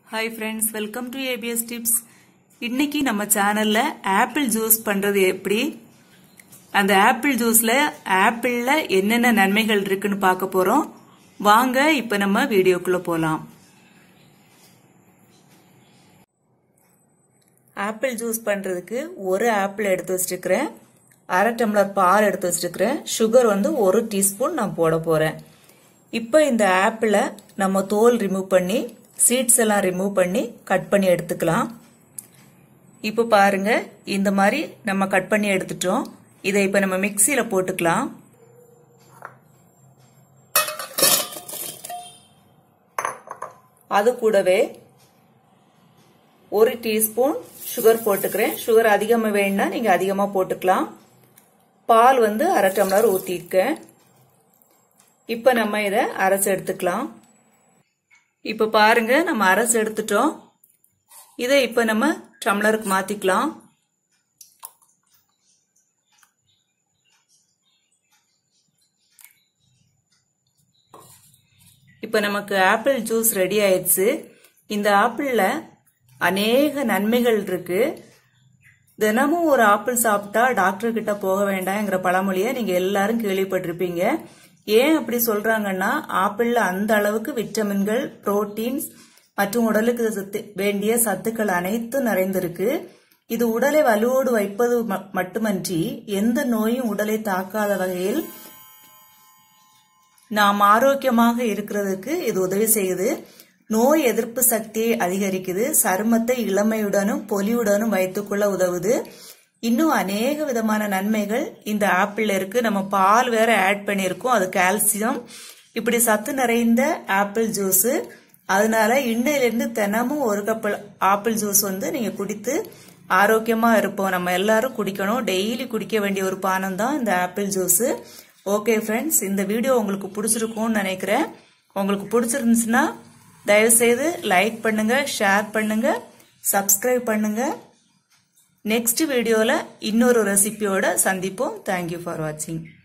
hi friends welcome to ABS tips இன்னைக்கு நம்ம சேனல்ல ஆப்பிள் ஜூஸ் பண்றது எப்படி அந்த ஆப்பிள் ஜூஸ்ல ஆப்பிள்ல என்னென்ன நன்மைகள் இருக்குன்னு பார்க்க போறோம் வாங்க இப்ப நம்ம வீடியோக்குள்ள போலாம் ஆப்பிள் ஜூஸ் பண்றதுக்கு ஒரு ஆப்பிள் எடுத்து வச்சிருக்கிறேன் அரை டம்ளர் பால் எடுத்து வச்சிருக்கிறேன் சுகர் வந்து ஒரு டீஸ்பூன் நான் போட போறேன் இப்போ இந்த ஆப்பிளை நம்ம தோல் ரிமூவ் பண்ணி சீட்ஸ் எல்லாம் ரிமூவ் பண்ணி கட் பண்ணி எடுத்துக்கலாம் இப்போ பாருங்க இந்த மாதிரி நம்ம கட் பண்ணி எடுத்துட்டோம் இதை இப்போ நம்ம மிக்சியில் போட்டுக்கலாம் அது கூடவே ஒரு டீஸ்பூன் சுகர் போட்டுக்கிறேன் சுகர் அதிகமாக வேணும்னா நீங்கள் அதிகமாக போட்டுக்கலாம் பால் வந்து அரை டம்ளர் ஊற்றிருக்கேன் இப்போ நம்ம இதை அரைச்சு எடுத்துக்கலாம் இப்போ பாருங்க நம்ம அரைச்சு எடுத்துட்டோம் இதை இப்போ நம்ம டம்ளருக்கு மாத்திக்கலாம் இப்போ நமக்கு ஆப்பிள் ஜூஸ் ரெடி ஆயிடுச்சு இந்த ஆப்பிளில் அநேக நன்மைகள் இருக்கு தினமும் ஒரு ஆப்பிள் சாப்பிட்டா டாக்டர் கிட்ட போக வேண்டாம்ங்கிற பழமொழியை நீங்க எல்லாரும் கேள்விப்பட்டிருப்பீங்க ஏன் அப்படி சொல்றாங்கன்னா ஆப்பிள்ல அந்த அளவுக்கு விட்டமின்கள் புரோட்டீன்ஸ் மற்றும் உடலுக்கு சத்து வேண்டிய சத்துக்கள் அனைத்தும் நிறைந்திருக்கு இது உடலை வலுவோடு வைப்பது மட்டுமன்றி எந்த நோயும் உடலை தாக்காத வகையில் நாம் ஆரோக்கியமாக இருக்கிறதுக்கு இது உதவி செய்யுது நோய் எதிர்ப்பு சக்தியை அதிகரிக்குது சருமத்தை இளமையுடனும் பொலிவுடனும் வைத்துக்கொள்ள உதவுது இன்னும் அநேக விதமான நன்மைகள் இந்த ஆப்பிள் இருக்கு நம்ம பால் வேற ஆட் பண்ணியிருக்கோம் அது கால்சியம் இப்படி சத்து நிறைந்த ஆப்பிள் ஜூஸ் அதனால இன்னையிலிருந்து தினமும் ஒரு கப் ஆப்பிள் ஜூஸ் வந்து நீங்க குடித்து ஆரோக்கியமா இருப்போம் நம்ம எல்லாரும் குடிக்கணும் டெய்லி குடிக்க வேண்டிய ஒரு பானம் தான் இந்த ஆப்பிள் ஜூஸ் ஓகே ஃப்ரெண்ட்ஸ் இந்த வீடியோ உங்களுக்கு பிடிச்சிருக்கும்னு நினைக்கிறேன் உங்களுக்கு பிடிச்சிருந்துச்சுன்னா தயவுசெய்து லைக் பண்ணுங்க ஷேர் பண்ணுங்க சப்ஸ்கிரைப் பண்ணுங்க நெக்ஸ்ட் வீடியோவில் இன்னொரு ரெசிபியோட சந்திப்போம் தேங்க்யூ ஃபார் வாட்சிங்